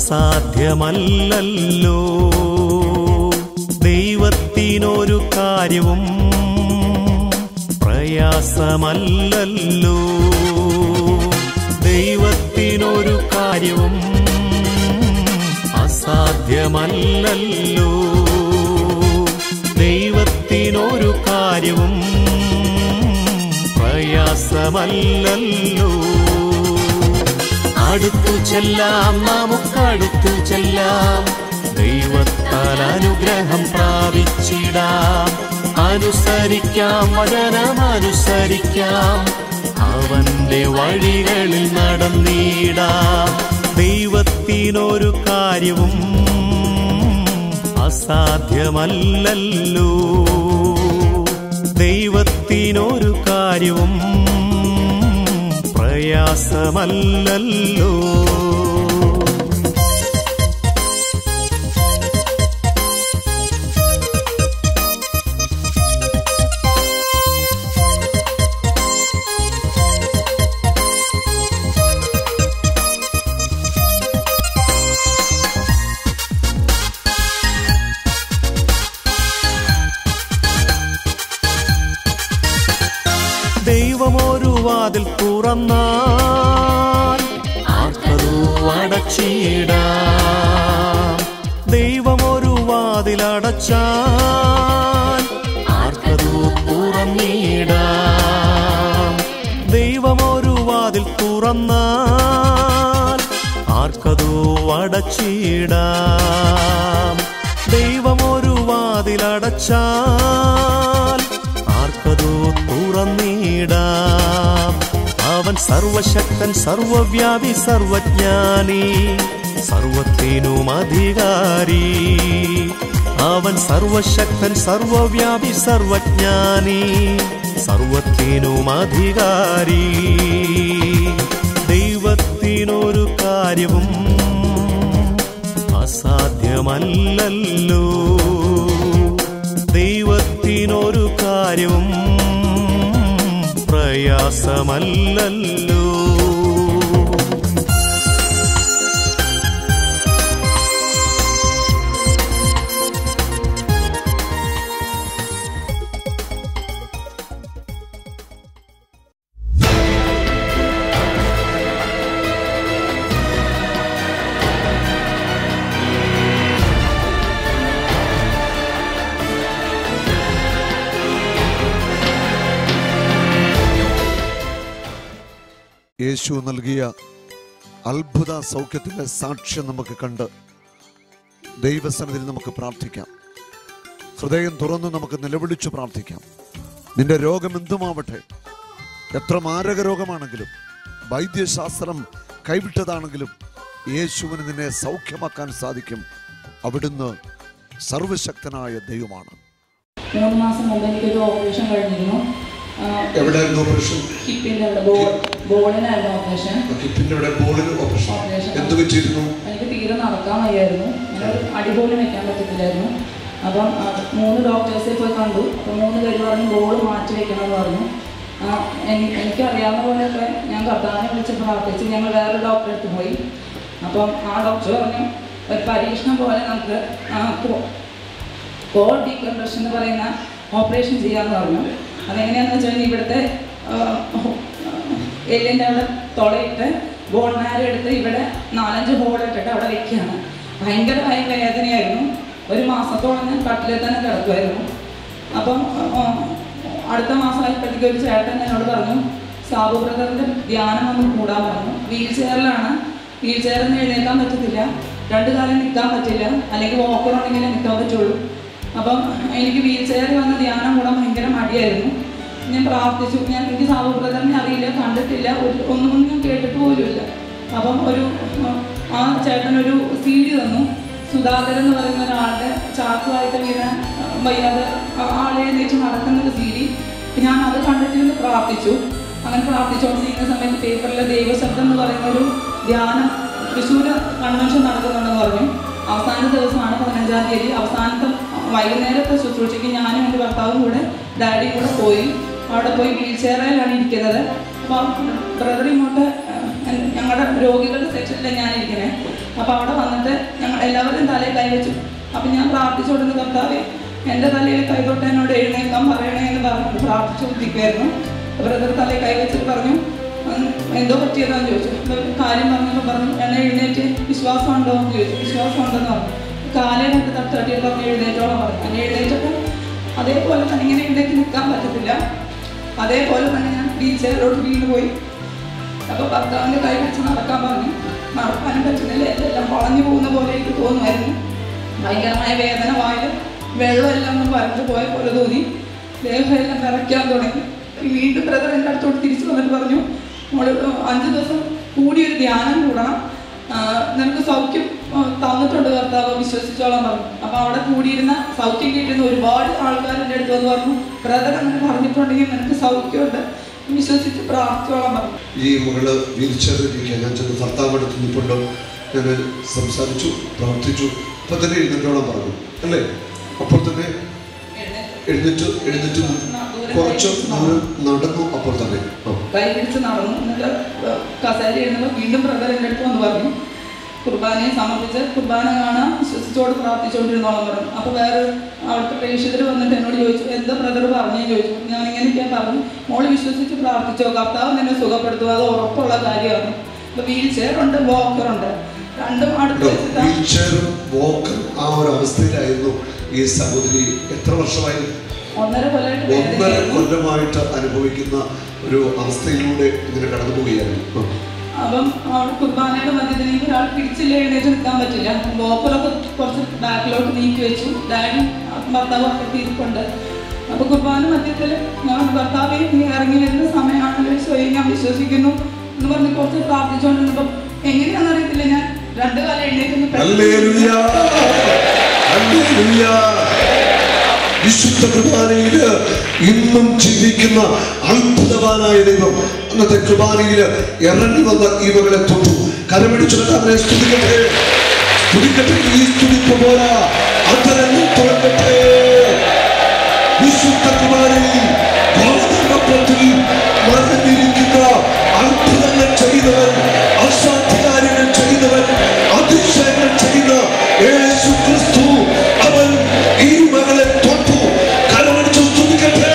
അസാധ്യമല്ലല്ലോ ദൈവത്തിനൊരു കാര്യവും പ്രയാസമല്ലല്ലോ ദൈവത്തിനൊരു കാര്യവും അസാധ്യമല്ലല്ലോ ദൈവത്തിനൊരു കാര്യവും പ്രയാസമല്ലല്ലോ അടുത്തു ചെല്ലാം നമുക്കടുത്തു ചെല്ലാം ദൈവത്താൽ അനുഗ്രഹം പ്രാപിച്ചിടാം അനുസരിക്കാം വചനം അനുസരിക്കാം അവന്റെ വഴികളിൽ നടന്നിടാം ദൈവത്തിനൊരു കാര്യവും അസാധ്യമല്ലല്ലോ ദൈവത്തിനൊരു കാര്യവും പ്രയാസമല്ലല്ലോ ദൈവമൊരു വാതിൽ തുറന്നാൽ ആർക്കതു അടച്ചിടാം ദൈവമൊരു വാതിൽ അടച്ചാൽ ആർക്കതു തുറന്നിടാം ദൈവമൊരു വാതിൽ തുറന്നാൽ ആർക്കതു അടച്ചിടാം ദൈവമൊരു വാതിൽ അടച്ചാൽ ആർക്കതു തുറന്നിടാം അവൻ സർവശക്തൻ സർവവ്യാപി സർവജ്ഞാനി സർവത്തിനും അധികാരി അവൻ സർവശക്തൻ സർവവ്യാപി സർവജ്ഞാനി സർവത്തിനും അധികാരി ദൈവത്തിനൊരു കാര്യവും അസാധ്യമല്ലല്ലോ ദൈവത്തിനൊരു കാര്യവും പ്രയാസമല്ലല്ലോ യേശു നൽകിയ അത്ഭുത സൗഖ്യത്തിൻ്റെ സാക്ഷ്യം നമുക്ക് കണ്ട് ദൈവസന്നിധിയിൽ നമുക്ക് പ്രാർത്ഥിക്കാം ഹൃദയം തുറന്ന് നമുക്ക് നിലവിളിച്ച് പ്രാർത്ഥിക്കാം നിന്റെ രോഗം എന്തുമാവട്ടെ എത്ര മാരക രോഗമാണെങ്കിലും വൈദ്യശാസ്ത്രം കൈവിട്ടതാണെങ്കിലും യേശുവിന് നിന്നെ സൗഖ്യമാക്കാൻ സാധിക്കും അവിടുന്ന് സർവശക്തനായ ദൈവമാണ് മൂന്ന് മാസം മുമ്പ് എനിക്കൊരു ഓപ്പറേഷൻ കഴിഞ്ഞിരുന്നു എവിടെയായിരുന്നു ഓപ്പറേഷൻ ഹിപ്പിൻ്റെ അവിടെ ബോൾ ബോളിനായിരുന്നു ഓപ്പറേഷൻ ഹിപ്പിന്റെ ഇവിടെ ബോളിന് ഓപ്പറേഷൻ ഓപ്പറേഷൻ എന്ത് പറ്റിയിരുന്നു എനിക്ക് തീരെ നടക്കാൻ വയ്യായിരുന്നു അങ്ങനെ അടിപോലും വെക്കാൻ പറ്റത്തില്ലായിരുന്നു അപ്പം ആ, മൂന്ന് ഡോക്ടേഴ്സെ പോയി കണ്ടു അപ്പം മൂന്ന് പേര് പറഞ്ഞു ബോൾ മാറ്റി വെക്കണമെന്ന് പറഞ്ഞു ആ, എനി- എനിക്കറിയാവുന്ന പോലെയൊക്കെ ഞാൻ കർത്താവിനെ വിളിച്ച് പ്രാർത്ഥിച്ച് ഞങ്ങൾ വേറെ ഡോക്ടറെ അടുത്ത് പോയി അപ്പം ആ ഡോക്ടർ പറഞ്ഞു ഒരു പരീക്ഷണം പോലെ നമുക്ക് ആ, കോ- കോൾ ഡീകംപ്രഷൻ എന്ന് പറയുന്ന ഓപ്പറേഷൻ ചെയ്യാമെന്ന് പറഞ്ഞു അതെങ്ങനെയാണെന്ന് വെച്ചാൽ ഇവിടുത്തെ എല്ലിൻ്റെ അവിടെ തുളയിട്ട് ബോൺ മാര എടുത്ത് ഇവിടെ നാലഞ്ച് ഹോൾ ഇട്ടിട്ട് അവിടെ വെക്കുകയാണ് ഭയങ്കരമായ വേദനയായിരുന്നു ഒരു മാസത്തോളം ഞാൻ കട്ടിലിൽ തന്നെ കിടക്കുമായിരുന്നു അപ്പം ആ, അടുത്ത മാസമായപ്പോഴത്തേക്ക് ഒരു ചേട്ടൻ എന്നോട് പറഞ്ഞു സാബു ബ്രദറിൻ്റെ ധ്യാനം ഒന്ന് കൂടാൻ പറഞ്ഞു വീൽ ചെയറിലാണ് വീൽ ചെയറിൽ നിന്ന് എഴുന്നേക്കാൻ പറ്റത്തില്ല രണ്ട് കാലം നിൽക്കാൻ പറ്റില്ല അല്ലെങ്കിൽ walker ഉണ്ടെങ്കിലേ നിൽക്കാൻ പറ്റുള്ളൂ അപ്പം എനിക്ക് വീൽ ചെയറിൽ വന്ന് ധ്യാനം കൂടാൻ ഭയങ്കര മടിയായിരുന്നു ഞാൻ പ്രാർത്ഥിച്ചു ഞാൻ എനിക്ക് സാബു ബ്രദറിനെ അറിയില്ല കണ്ടിട്ടില്ല ഒരു ഒന്നും ഞാൻ കേട്ടിട്ട് പോലുമില്ല അപ്പം ഒരു ഉം, ആ ചേട്ടനൊരു സി ഡി തന്നു സുധാകരൻ എന്ന് പറയുന്ന ഒരാളുടെ ചാക്കുമായിട്ട് വീണ ഉം, വയ്യാതെ ആ- ആളെ എഴുന്നേറ്റ് നടക്കുന്ന ഒരു സി ഡി ഞാൻ അത് കണ്ടിട്ട് ഒന്ന് പ്രാർത്ഥിച്ചു അങ്ങനെ പ്രാർത്ഥിച്ചുകൊണ്ടിരിക്കുന്ന സമയത്ത് പേപ്പറിലെ ദൈവശബ്ദം എന്ന് പറയുന്ന ഒരു ധ്യാനം തൃശ്ശൂർ കൺവെൻഷൻ നടക്കുന്നുണ്ടെന്ന് പറഞ്ഞു അവസാന ദിവസമാണ് പതിനഞ്ചാം തീയതി അവസാനത്തെ വൈകുന്നേരത്തെ ശുശ്രൂഷയ്ക്ക് ഞാനും എൻ്റെ ഭർത്താവും കൂടെ ഡാഡിയും കൂടെ പോയി അവിടെ പോയി വീൽ ചെയറിലാണ് ഇരിക്കുന്നത് അപ്പം ബ്രദർ ഇങ്ങോട്ട് എൻ- ഞങ്ങളുടെ രോഗികളുടെ സെക്ഷനിലാണ് ഞാനിരിക്കുന്നത് അപ്പോൾ അവിടെ വന്നിട്ട് ഞങ്ങൾ എല്ലാവരും തലയിൽ കൈവച്ചു അപ്പം ഞാൻ പ്രാർത്ഥിച്ചുകൊണ്ടിരുന്ന കർത്താവെ എൻ്റെ തലയിൽ കൈതൊട്ട് എന്നോട് എഴുന്നേൽക്കാൻ പറയണേ എന്ന് പറഞ്ഞു പ്രാർത്ഥിച്ചു കുത്തിക്കുമായിരുന്നു ബ്രദർ തലയിൽ കൈവച്ചിട്ട് പറഞ്ഞു ഉം, എന്തോ പറ്റിയതാന്ന് ചോദിച്ചു അപ്പോൾ ഒരു കാര്യം പറഞ്ഞപ്പോൾ പറഞ്ഞു എന്നെ എഴുന്നേറ്റ് വിശ്വാസം ഉണ്ടോ എന്ന് ചോദിച്ചു വിശ്വാസം ഉണ്ടെന്ന് പറഞ്ഞു കാലേ കൊണ്ട് തട്ട് തട്ടിയിട്ട് പറഞ്ഞു എഴുന്നേറ്റോളം പറഞ്ഞു എന്നെ എഴുന്നേറ്റപ്പോൾ അതേപോലെ തന്നെ ഇങ്ങനെ എഴുന്നേറ്റ് നിൽക്കാൻ പറ്റത്തില്ല അതേപോലെ തന്നെ ഞാൻ വീൽ ചെയറിലോട്ട് വീണ് പോയി അപ്പോൾ ഭർത്താവിൻ്റെ കൈ വെച്ച് നടക്കാൻ പറഞ്ഞു നടക്കാനും പറ്റുന്നില്ല എല്ലാം വളഞ്ഞു പോകുന്ന പോലെ എനിക്ക് തോന്നുമായിരുന്നു ഭയങ്കരമായ വേദന വായിൽ വെള്ളമെല്ലാം ഒന്ന് വരണ്ടു പോയ പോലെ തോന്നി ദേഹമെല്ലാം വിറയ്ക്കാൻ തുടങ്ങി വീണ്ടും ബ്രദർ എൻ്റെ അടുത്തോട്ട് തിരിച്ചു വന്നിട്ട് പറഞ്ഞു മോള് അഞ്ച് ദിവസം കൂടി ഒരു ധ്യാനം കൂടണം ആ, നിനക്ക് സൗഖ്യം ആ, തന്നിട്ടുണ്ട് കർത്താവ് വിശ്വസിച്ചോളാൻ പറഞ്ഞു അപ്പോൾ അവിടെ കൂടിയിരുന്ന സൗഖ്യം കിട്ടുന്ന ഒരുപാട് ആൾക്കാർ എൻ്റെ അടുത്ത് വന്ന് പറഞ്ഞു ബ്രദർ അങ്ങനെ പറഞ്ഞിട്ടുണ്ടെങ്കിൽ നിനക്ക് സൗഖ്യമുണ്ട് വിശ്വസിച്ച് പ്രാർത്ഥിച്ചോളാൻ പറഞ്ഞു ഈ മകള് വീൽ ചെയറിലിരിക്കുക ഞാൻ ചെന്ന് ഭർത്താവ് അടുത്ത് നിൽപ്പുണ്ട് ഞാൻ സംസാരിച്ചു പ്രാർത്ഥിച്ചു അപ്പൊ തന്നെ എഴുന്നേറ്റോളം പറഞ്ഞു അല്ലേ അപ്പോൾ തന്നെ എഴുന്നേറ്റ് എഴുന്നേറ്റ് എഴുന്നേറ്റ് കുറച്ച് ദൂരം നടന്നു അപ്പോൾ തന്നെ ആ. കൈ പിടിച്ച് നടന്നു എന്നിട്ട് കസേര എഴുന്നപ്പോൾ വീണ്ടും ബ്രദർ എൻ്റെ അടുത്ത് വന്ന് പറഞ്ഞു കുർബാനയെ സമർപ്പിച്ച് കുർബാന കാണാൻ വിശ്വസിച്ചോട് പ്രാർത്ഥിച്ചുകൊണ്ടിരുന്നോളം പറഞ്ഞു അപ്പോൾ വേറെ അവിടുത്തെ പ്രേക്ഷിതർ വന്നിട്ട് എന്നോട് ചോദിച്ചു എന്താ ബ്രദർ പറഞ്ഞു ചോദിച്ചു ഞാൻ ഇങ്ങനെയൊക്കെയാണ് പറഞ്ഞു മോള് വിശ്വസിച്ച് പ്രാർത്ഥിച്ചോ കർത്താവ് നിന്നെ സുഖപ്പെടുത്തുക അത് ഉറപ്പുള്ള കാര്യമാണ് ഇപ്പോൾ വീൽ ചെയർ ഉണ്ട് walker ഉണ്ട് രണ്ടും അടുത്ത് കേട്ടോ, വെച്ചിട്ടാണ് വീൽ ചെയറും വോക്കറും ആ ഒരു അവസ്ഥയിലായിരുന്നു ഈ സഹോദരി എത്ര വർഷമായി ഒന്നര കൊല്ലമായിട്ട് ഒന്നര വേദനയായിരുന്നു. കൊല്ലമായിട്ട് അനുഭവിക്കുന്ന ഒരു അവസ്ഥയിലൂടെ ഇങ്ങനെ കടന്നു പോവുകയായിരുന്നു ആ. അപ്പം അവിടെ കുർബാനയുടെ മധ്യത്തിൽ എനിക്ക് ഒരാൾ പിടിച്ചില്ല എഴുന്നേറ്റ് നിൽക്കാൻ പറ്റില്ല വോക്കറൊക്കെ കുറച്ച് ബാക്കിലോട്ട് നീക്കി വെച്ചു ഡാഡി ഭർത്താവ് അപ്പുറത്ത് ഇരിപ്പുണ്ട് അപ്പൊ കുർബാന മധ്യത്തിൽ ഞാൻ ഭർത്താവെ നീ ഇറങ്ങി വരുന്ന സമയമാണല്ലോ സ്വയം ഞാൻ വിശ്വസിക്കുന്നു എന്ന് പറഞ്ഞ് കുറച്ച് പ്രാർത്ഥിച്ചുകൊണ്ടിരുന്നപ്പം എങ്ങനെയാണെന്ന് അറിയത്തില്ല ഞാൻ രണ്ടു കാലം എഴുന്നേറ്റ് ഹല്ലേലൂയ. ഹല്ലേലൂയ. വിശുദ്ധ കുർബാനയില് ഇന്നും ജീവിക്കുന്ന അത്ഭുതവാനായ ദൈവം അന്നത്തെ കുർബാനയില് ഇറങ്ങി വന്ന ഈ മകളെ തൊട്ടു കരപിടിച്ചിട്ട് അവനെ സ്തുതിക്കട്ടെ സ്തുതിക്കട്ടെ ഈ സ്തുതിപ്പ് പോരാ അതരങ്ങൾ തുറക്കട്ടെ വിശുദ്ധ കുമാരയിൽ ഗോതമ്പത്തിൽ മറഞ്ഞിരിക്കുന്ന അത്ഭുതങ്ങൾ ചെയ്തവൻ അസാധ്യകാര്യങ്ങൾ ചെയ്തവൻ അതിശയങ്ങൾ ചെയ്ത യേശു ക്രിസ്തു അവൻ ഈ മകളെ തൊട്ടു കരമടിച്ചു സ്തുതിക്കട്ടെ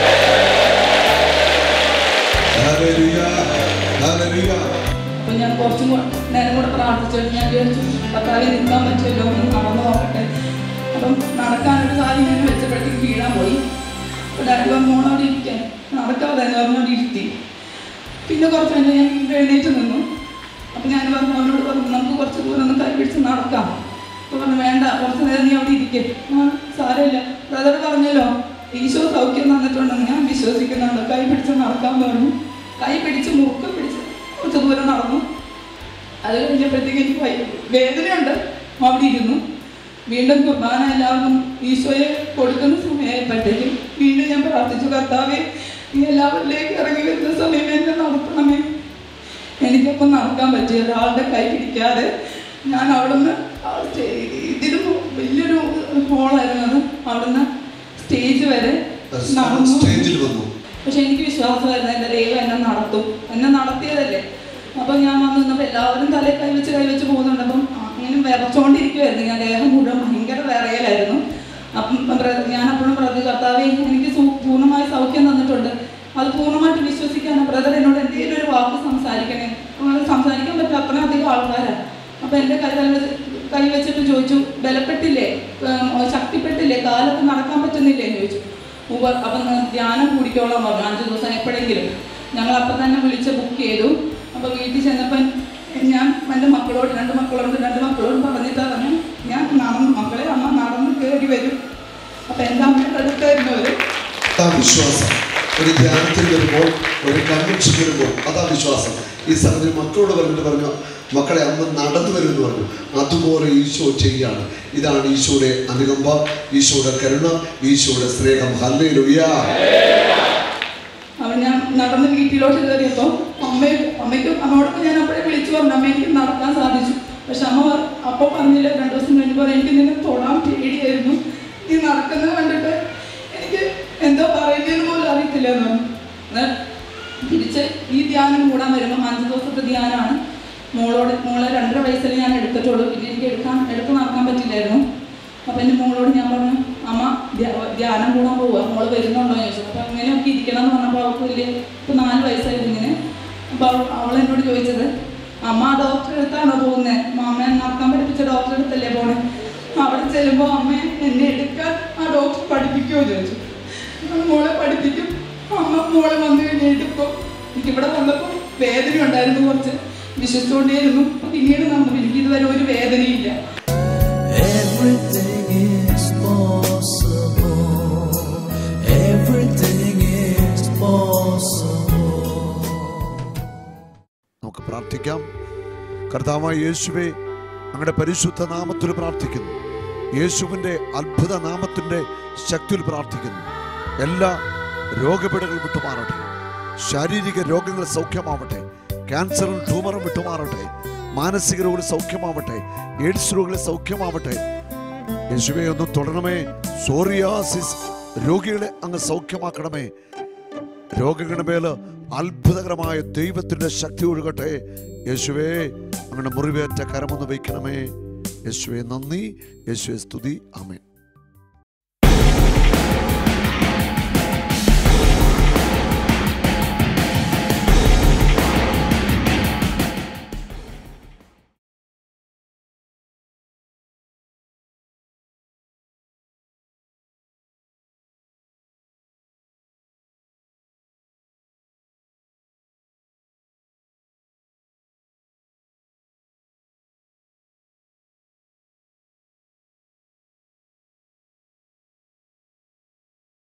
ഹല്ലേലൂയ, ഹല്ലേലൂയ. അപ്പൊ ഞാൻ കുറച്ചും കൂടെ നേരം കൂടെ പ്രാർത്ഥിച്ചിട്ട് ഞാൻ വിചാരിച്ചു ഭർത്താവെ നിൽക്കാൻ പറ്റുമല്ലോ ഒന്ന് നടന്നു നോക്കട്ടെ അപ്പം നടക്കാനൊരു കാര്യം ഞാൻ വെച്ചപ്പോഴത്തേക്ക് വീഴാൻ പോയി അപ്പോൾ ഡാഡി മോളവിടെ ഇരിക്കാൻ നടക്കാതെ എന്ന് പറഞ്ഞോണ്ട് ഇരുത്തി പിന്നെ കുറച്ച് കഴിഞ്ഞ് ഞാൻ വീണ്ടും എഴുന്നേറ്റ് നിന്നു അപ്പം ഞാൻ പറഞ്ഞു അവനോട് പറഞ്ഞു നമുക്ക് കുറച്ച് ദൂരം ഒന്ന് കൈ പിടിച്ച് നടക്കാം അപ്പോൾ പറഞ്ഞു വേണ്ട കുറച്ച് നേരം നീ അവിടെ ഇരിക്കേ ആ സാരമില്ല ബ്രദർ പറഞ്ഞല്ലോ ഈശോ സൗഖ്യം തന്നിട്ടുണ്ടെന്ന് ഞാൻ വിശ്വസിക്കുന്നുണ്ട് കൈ പിടിച്ച് നടക്കാൻ പറഞ്ഞു കൈ പിടിച്ച് മുറുക്ക പിടിച്ച് കുറച്ച് ദൂരം നടന്നു അത് കഴിഞ്ഞപ്പോഴത്തേക്ക് എനിക്ക് ഭയ- വേദനയുണ്ട് അവിടെ ഇരുന്നു വീണ്ടും കുർബാന എല്ലാവർക്കും ഈശോയെ കൊടുക്കുന്ന സമയമായപ്പോഴത്തേക്കും വീണ്ടും ഞാൻ പ്രാർത്ഥിച്ചു കർത്താവെ നീ എല്ലാവരിലേക്ക് ഇറങ്ങി വരുന്ന സമയം എന്നെ നടത്തണമേ എനിക്കപ്പം നടക്കാൻ പറ്റിയ ഒരാളുടെ കൈ പിടിക്കാതെ ഞാൻ അവിടുന്ന് ആ സ്റ്റേ- ഇതിലും വലിയൊരു ഹോളായിരുന്നു അത് അവിടുന്ന് സ്റ്റേജ് വരെ നടന്നു സ്റ്റേജിൽ വന്നു പക്ഷെ എനിക്ക് വിശ്വാസമായിരുന്നു എൻ്റെ ദൈവം എന്നെ നടത്തും എന്നെ നടത്തിയതല്ലേ അപ്പം ഞാൻ വന്ന് നിന്നപ്പോൾ എല്ലാവരും തലയിൽ കൈവച്ച് കൈവച്ച് പോകുന്നുണ്ട് അപ്പം അങ്ങനെ വിറച്ചോണ്ടിരിക്കുമായിരുന്നു ഞാൻ ദേഹം മുഴുവൻ ഭയങ്കര വിറയലായിരുന്നു അപ്പം ബ്ര- ഞാൻ അപ്പോഴും പ്രതി കർത്താവെ എനിക്ക് സു- പൂർണ്ണമായ സൗഖ്യം തന്നിട്ടുണ്ട് അത് പൂർണ്ണമായിട്ട് വിശ്വസിക്കാണ് ബ്രദർ എന്നോട് എന്തെങ്കിലും ഒരു വാക്ക് സംസാരിക്കണേ അങ്ങനെ സംസാരിക്കാൻ പറ്റും അത്രയും അധികം ആൾക്കാരാണ് അപ്പം എൻ്റെ കൈ കൈവച്ച് കൈ വെച്ചിട്ട് ചോദിച്ചു ബലപ്പെട്ടില്ലേ ഏം, ശക്തിപ്പെട്ടില്ലേ കാലത്ത് നടക്കാൻ പറ്റുന്നില്ലേ എന്ന് ചോദിച്ചു ഉവ്വ് അപ്പം ന- ധ്യാനം കൂടിക്കോളാൻ പറഞ്ഞു അഞ്ച് ദിവസം എപ്പോഴെങ്കിലും ഞങ്ങൾ അപ്പം തന്നെ വിളിച്ച് ബുക്ക് ചെയ്തു അപ്പോൾ വീട്ടിൽ ചെന്നപ്പം ഞാൻ എൻ്റെ മക്കളോട് രണ്ട് മക്കളോട് രണ്ട് മക്കളോട് പറഞ്ഞിട്ടാ പറഞ്ഞു ഞാൻ നടന്ന് മക്കളെ അമ്മ നടന്ന് കയറി വരും അപ്പം എൻ്റെ അമ്മയുടെ അടുത്തായിരുന്നു അവർ അതാ വിശ്വാസം ഒരു ധ്യാനത്തിൽ വരുമ്പോൾ ഒരു കൺവെൻഷൻ വരുമ്പോൾ അതാ വിശ്വാസം ഈ സഹോദരി മക്കളോട് പറഞ്ഞിട്ട് പറഞ്ഞു മക്കളെ അമ്മ നടന്നു വരും എന്ന് പറഞ്ഞു അതുപോലെ ഈശോ ചെയ്യാണ് ഇതാണ് ഈശോയുടെ അനുകമ്പ ഈശോയുടെ കരുണ ഈശോയുടെ സ്നേഹം ഹല്ലേലൂയ അവൻ ഞാൻ നടന്ന് വീട്ടിലോട്ട് കയറിയപ്പോൾ അമ്മ അമ്മയ്ക്കും അമ്മയോടൊപ്പം ഞാൻ അപ്പോഴേ വിളിച്ചു പറഞ്ഞു അമ്മ എനിക്ക് നടക്കാൻ സാധിച്ചു പക്ഷെ അമ്മ പറ- അപ്പോൾ പറഞ്ഞില്ല രണ്ടു ദിവസം കഴിഞ്ഞപ്പോൾ എനിക്ക് നിന്നെ തൊടാൻ പേടിയായിരുന്നു നീ നടക്കുന്നത് കണ്ടിട്ട് എനിക്ക് എന്തോ പറയുന്നതെന്ന് പോലും അറിയത്തില്ല എന്ന് പറഞ്ഞു എന്നാൽ തിരിച്ച് ഈ ധ്യാനം കൂടാൻ വരുമ്പോൾ അഞ്ച് ദിവസത്തെ ധ്യാനമാണ് വയസ്സിൽ ഞാൻ എടുത്തിട്ടുള്ളൂ പിന്നെ എനിക്ക് എടുക്കാൻ എടുത്ത് നടക്കാൻ പറ്റില്ലായിരുന്നു അപ്പം എൻ്റെ മോളോട് ഞാൻ പറഞ്ഞു അമ്മ ധ്യാ- ധ്യാനം കൂടാൻ പോവുക മോള് വരുന്നുണ്ടോ എന്ന് ചോദിച്ചു അപ്പം ഇങ്ങനെയൊക്കെ ഇരിക്കണം എന്ന് പറഞ്ഞപ്പോൾ അവൾക്ക് വലിയ ഇപ്പം നാല് വയസ്സായിരുന്നു ഇങ്ങനെ അപ്പോൾ അവൾ അവൾ എന്നോട് ചോദിച്ചത് അമ്മ ആ ഡോക്ടറെ അടുത്താണോ പോകുന്നത് മാമ നടക്കാൻ പഠിപ്പിച്ച ഡോക്ടറെ അടുത്തല്ലേ പോണേ അവിടെ ചെല്ലുമ്പോൾ അമ്മ എന്നെ എടുക്കാൻ ആ ഡോക്ടർ പഠിപ്പിക്കുമോ ചോദിച്ചു ഞാൻ മോളെ പഠിപ്പിക്കും അമ്മ മോളെ വന്നു കഴിഞ്ഞ് എടുക്കും എനിക്കിവിടെ വന്നപ്പോൾ വേദന ഉണ്ടായിരുന്നു കുറച്ച് വിശ്വസിച്ചുകൊണ്ടേയിരുന്നു പിന്നീട് നമ്മൾ എനിക്ക് ഇതുവരെ ഒരു വേദനയില്ല Everything is possible. Everything is possible. നമുക്ക് പ്രാർത്ഥിക്കാം കർത്താവായ യേശുവെ അങ്ങയുടെ പരിശുദ്ധ നാമത്തിൽ പ്രാർത്ഥിക്കുന്നു യേശുവിൻ്റെ അത്ഭുത നാമത്തിൻ്റെ ശക്തിയിൽ പ്രാർത്ഥിക്കുന്നു എല്ലാ രോഗപീഠകളും വിട്ടുമാറട്ടെ ശാരീരിക രോഗങ്ങൾ സൗഖ്യമാവട്ടെ ക്യാൻസറും ട്യൂമറും വിട്ടുമാറട്ടെ മാനസിക രോഗങ്ങൾ സൗഖ്യമാവട്ടെ എയ്ഡ്സ് രോഗങ്ങൾ സൗഖ്യമാവട്ടെ യേശുവെ ഒന്ന് തുടരണമേ സോറിയാസിസ് രോഗികളെ അങ്ങ് സൗഖ്യമാക്കണമേ രോഗങ്ങളുടെ മേല് അത്ഭുതകരമായ ദൈവത്തിന്റെ ശക്തി ഒഴുകട്ടെ യേശുവേ അങ്ങനെ മുറിവേറ്റ കരമൊന്ന് വയ്ക്കണമേ യേശുവെ നന്ദി യേശുവെ സ്തുതി ആമേൻ